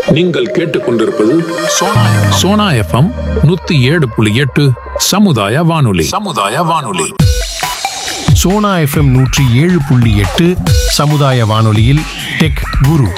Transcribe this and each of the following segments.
நீங்கள் கேட்டுக்கொண்டிருப்பது சோனா சோனா எஃப்எம் நூத்தி ஏழு புள்ளி எட்டு சமுதாய வானொலி சமுதாய வானொலி சோனா எஃப்எம் நூற்றி ஏழு புள்ளி எட்டு சமுதாய வானொலியில் டெக் குரு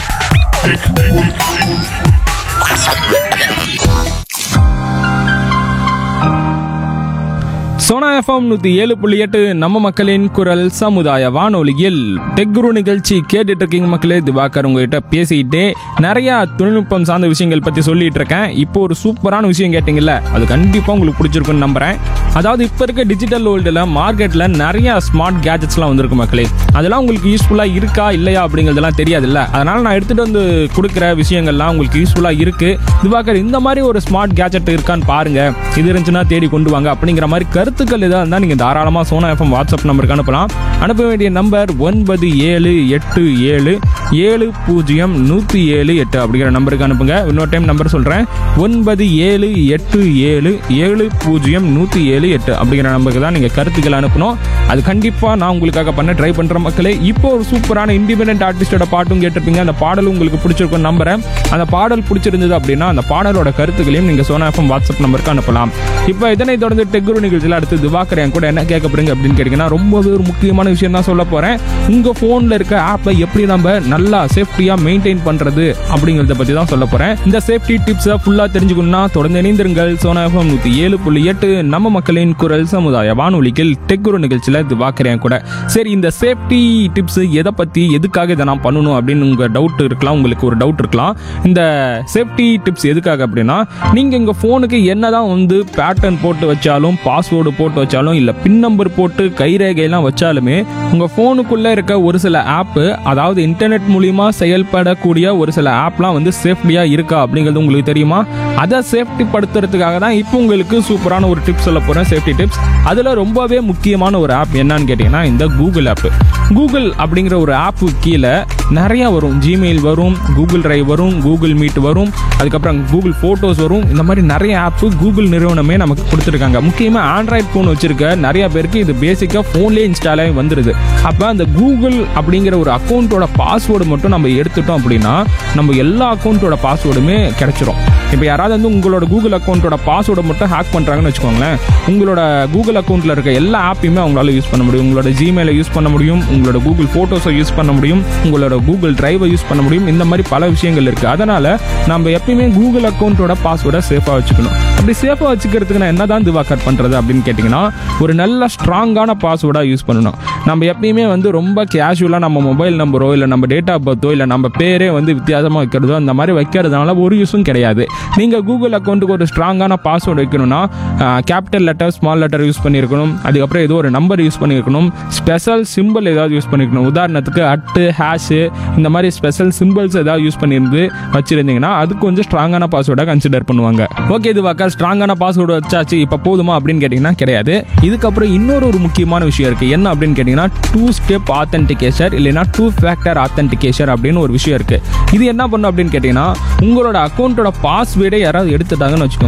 சோனா எஃப்எம் நூற்றி ஏழு புள்ளி எட்டு நம்ம மக்களின் குரல் சமுதாய வானொலியில் டெக்குரு நிகழ்ச்சி கேட்டுட்டு இருக்கீங்க மக்களே திவாகர் உங்ககிட்ட பேசிக்கிட்டே நிறையா தொழில்நுட்பம் சார்ந்த விஷயங்கள் பற்றி சொல்லிட்டு இருக்கேன் இப்போ ஒரு சூப்பரான விஷயம் கேட்டிங்கல்ல அது கண்டிப்பாக உங்களுக்கு பிடிச்சிருக்குன்னு நம்புறேன் அதாவது இப்போ இருக்க டிஜிட்டல் வேர்ல்டில் மார்க்கெட்டில் நிறையா ஸ்மார்ட் கேஜெட்ஸ்லாம் வந்திருக்கு மக்களே அதெல்லாம் உங்களுக்கு யூஸ்ஃபுல்லாக இருக்கா இல்லையா அப்படிங்கிறதெல்லாம் தெரியாதுல்ல அதனால் நான் எடுத்துகிட்டு வந்து கொடுக்குற விஷயங்கள்லாம் உங்களுக்கு யூஸ்ஃபுல்லாக இருக்குது திவாகர் இந்த மாதிரி ஒரு ஸ்மார்ட் கேஜெட் இருக்கான்னு பாருங்க இது இருந்துச்சுன்னா தேடி கொண்டு வாங்க அப்படிங்கிற மாதிரி கருத்துக்கள் எதாக இருந்தால் நீங்கள் தாராளமாக சோனா எஃப்எம் வாட்ஸ்அப் நம்பருக்கு அனுப்பலாம் அனுப்ப வேண்டிய நம்பர் ஒன்பது ஏழு எட்டு ஏழு ஏழு பூஜ்ஜியம் நூற்றி ஏழு எட்டு அப்படிங்கிற நம்பருக்கு அனுப்புங்க இன்னொரு டைம் நம்பர் சொல்கிறேன் ஒன்பது ஏழு எட்டு ஏழு ஏழு பூஜ்ஜியம் நூற்றி ஏழு எட்டு அப்படிங்கிற நம்பருக்கு தான் நீங்கள் கருத்துக்கள் அனுப்பணும் அது கண்டிப்பாக நான் உங்களுக்காக பண்ண ட்ரை பண்ணுற மக்களே இப்போ ஒரு சூப்பரான இண்டிபெண்டன்ட் ஆர்டிஸ்டோட பாட்டும் கேட்டிருப்பீங்க அந்த பாடல் உங்களுக்கு பிடிச்சிருக்கும் நம்புறேன் அந்த பாடல் பிடிச்சிருந்தது அப்படின்னா அந்த பாடலோட கருத்துக்களையும் நீங்கள் சோனா எஃப்எம் வாட்ஸ்அப் நம்பருக்கு அனுப்பலாம் இப்போ இதனை தொடர்ந்து டெக்குரு நிகழ்ச்சியில் அடுத்து திவாகர் என் கூட என்ன கேட்க போறீங்க அப்படின்னு கேட்டிங்கன்னா ரொம்பவே ஒரு முக்கியமான விஷயம் தான் சொல்ல போகிறேன் உங்கள் ஃபோனில் இருக்க ஆப்பை எப்படி நம்ம நல்லா சேஃப்டியாக மெயின்டைன் பண்ணுறது அப்படிங்கிறத பற்றி தான் சொல்ல போகிறேன் இந்த சேஃப்டி டிப்ஸை ஃபுல்லாக தெரிஞ்சுக்கணும்னா தொடர்ந்து இணைந்திருங்கள் சோனா எஃப்எம் நூற்றி ஏழு புள்ளி எட்டு நம்ம மக்களின் குரல் சமுதாய வானொலியில் டெக்குரு நிகழ்ச்சியில் திவாகர் என் கூட சரி இந்த சேஃப்டி டிப்ஸ் எதை பற்றி எதுக்காக இதை நான் பண்ணணும் அப்படின்னு உங்கள் டவுட் இருக்கலாம் உங்களுக்கு ஒரு டவுட் இருக்கலாம் இந்த சேஃப்டி டிப்ஸ் எதுக்காக அப்படின்னா நீங்கள் உங்கள் ஃபோனுக்கு என்னதான் வந்து பேட்டர்ன் போட்டு வச்சாலும் பாஸ்வேர்டு போட்டு வச்சாலும் இல்லை பின் நம்பர் போட்டு கைரேகையெல்லாம் வச்சாலுமே உங்கள் ஃபோனுக்குள்ளே இருக்க ஒரு சில ஆப்பு அதாவது இன்டர்நெட் மூலிமா செயல்படக்கூடிய ஒரு சில ஆப்லாம் வந்து சேஃப்டியாக இருக்கா அப்படிங்கிறது உங்களுக்கு தெரியுமா அதை சேஃப்டி படுத்துறதுக்காக தான் இப்போ உங்களுக்கு சூப்பரான ஒரு டிப்ஸ் சொல்ல போகிறேன் சேஃப்டி டிப்ஸ் அதில் ரொம்பவே முக்கியமான ஒரு ஆப் என்னன்னு கேட்டிங்கன்னா இந்த கூகுள் ஆப் கூகுள் அப்படிங்கிற ஒரு ஆப்பு கீழே நிறையா வரும் ஜிமெயில் வரும் கூகுள் டிரைவ் வரும் கூகுள் மீட் வரும் அதுக்கப்புறம் கூகுள் ஃபோட்டோஸ் வரும் இந்த மாதிரி நிறைய ஆப்பு கூகுள் நிறுவனமே நமக்கு கொடுத்துருக்காங்க முக்கியமாக ஆண்ட்ராய்ட் ஃபோன் வச்சிருக்க நிறைய பேருக்கு இது பேசிக்காக ஃபோன்லேயே இன்ஸ்டால் ஆகி வந்துடுது அப்போ அந்த கூகுள் அப்படிங்கிற ஒரு அக்கௌண்ட்டோட பாஸ்வேர்டு மட்டும் நம்ம எடுத்துட்டோம் அப்படின்னா நம்ம எல்லா அக்கௌண்ட்டோட பாஸ்வேர்டுமே கிடைச்சிரும் இப்போ யாராவது வந்து உங்களோட கூகுள் அக்கௌண்ட்டோட பாஸ்வேர்டை மட்டும் ஹேக் பண்ணுறாங்கன்னு வச்சுக்கோங்களேன் உங்களோட கூகுள் அக்கௌண்ட்டில் இருக்க எல்லா ஆப்பையுமே அவங்களால யூஸ் பண்ண முடியும் உங்களோட ஜிமெயிலை யூஸ் பண்ண முடியும் உங்களோட கூகுள் ஃபோட்டோஸை யூஸ் பண்ண முடியும் உங்களோட கூகுள் டிரைவை யூஸ் பண்ண முடியும் இந்த மாதிரி பல விஷயங்கள் இருக்குது அதனால் நம்ம எப்பயுமே கூகுள் அக்கௌண்ட்டோட பாஸ்வேர்டை சேஃபாக வச்சுக்கணும் அப்படி சேஃபாக வச்சுக்கிறதுக்கு நான் என்ன தான் திவாக்கர் பண்ணுறது அப்படின்னு கேட்டிங்கன்னா ஒரு நல்ல ஸ்ட்ராங்கான பாஸ்வேர்டாக யூஸ் பண்ணணும் நம்ம எப்பயுமே வந்து ரொம்ப கேஷுவலாக நம்ம மொபைல் நம்பரோ இல்லை நம்ம டேட் ஆஃப் பர்த்தோ இல்லை நம்ம பேரே வந்து வித்தியாசமாக வைக்கிறதோ அந்த மாதிரி வைக்கிறதுனால ஒரு யூஸும் கிடையாது நீங்கள் கூகுள் அக்கௌண்ட்டுக்கு ஒரு ஸ்ட்ராங்கான பாஸ்வேர்டு வைக்கணும்னா capital letter small letter use பண்ணியிருக்கணும் அதுக்கப்புறம் ஏதோ ஒரு நம்பர் யூஸ் பண்ணியிருக்கணும் ஸ்பெஷல் சிம்பிள் ஏதாவது யூஸ் பண்ணியிருக்கணும் உதாரணத்துக்கு அட்டு ஹேஷு இந்த மாதிரி ஸ்பெஷல் சிம்பிள்ஸ் ஏதாவது யூஸ் பண்ணியிருந்து வச்சுருந்தீங்கன்னா அது கொஞ்சம் ஸ்ட்ராங்கான பாஸ்வேர்டாக கன்சிடர் பண்ணுவாங்க ஓகே இது வாக்கா ஸ்ட்ராங்கான பாஸ்வேர்டு வச்சாச்சு இப்போ போதுமா அப்படின்னு கேட்டிங்கன்னா கிடையாது இதுக்கப்புறம் இன்னொரு ஒரு முக்கியமான விஷயம் இருக்குது என்ன அப்படின்னு கேட்டிங்கன்னா டூ ஸ்டெப் ஆத்தென்டிகேஷன் இல்லைன்னா டூ ஃபேக்டர் ஆத்தென்டிகேஷன் அப்படின்னு ஒரு விஷயம் இருக்குது இது என்ன பண்ணும் அப்படின்னு கேட்டிங்கன்னா உங்களோட அக்கௌண்ட்டோட பாஸ்வேர்டை யாராவது எடுத்துட்டாங்கன்னு வச்சுக்கோங்க